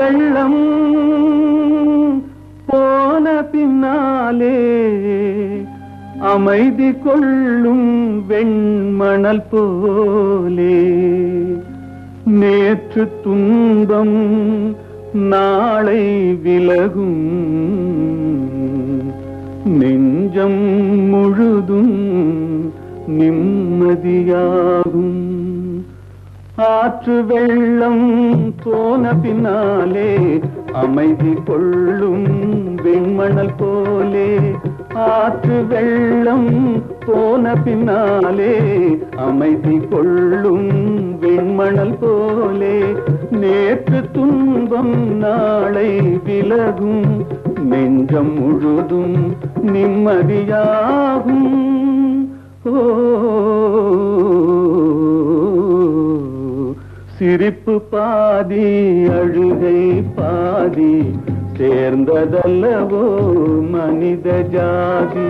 வெள்ளம் போன பின்னாலே அமைதி கொள்ளும் வெண்மணல் போலே நேற்று துன்பம் நாளை விலகும் நெஞ்சம் முழுதும் நிம்மதியாகும் ஆற்று வெள்ளம் போன பின்னாலே அமைதி கொள்ளும் வெண்மணல் போலே ஆற்று வெள்ளம் போன பின்னாலே அமைதி கொள்ளும் வெண்மணல் போலே நேற்று துன்பம் நாளை விலகும் நெஞ்சம் முழுதும் நிம்மதியாகும் ஓ சிரிப்பு பாதி அழுகை பாதி சேர்ந்ததல்லவோ மனித ஜாதி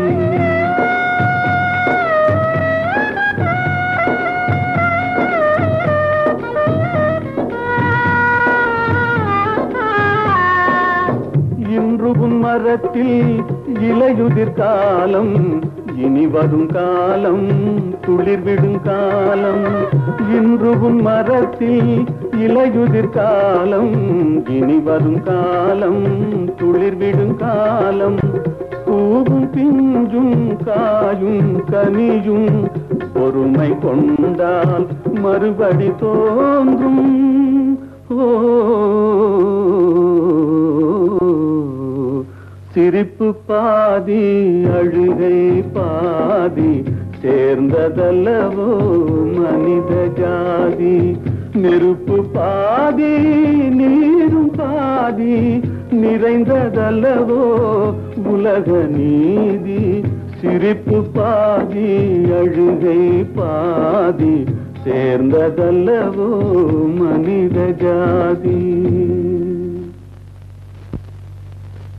இன்று உன் மரத்தில் இலையுதிர் காலம் இனி வரும் காலம் துளிர் விடும் காலம் இன்று உன் மரத்தில் இலையுதிர் காலம் இனி வரும் காலம் துளிர் விடும் காலம் பூவும் பிஞ்சும் காயும் கனியும் பொறுமை கொண்டால் மறுபடி தோன்றும் ஓ சிரிப்பு பாதி அழுகை பாதி சேர்ந்ததல்லவோ மனித ஜாதி நெருப்பு பாதி நீரும் பாதி நிறைந்ததல்லவோ உலக நீதி சிரிப்பு பாதி அழுகை பாதி சேர்ந்ததல்லவோ மனித ஜாதி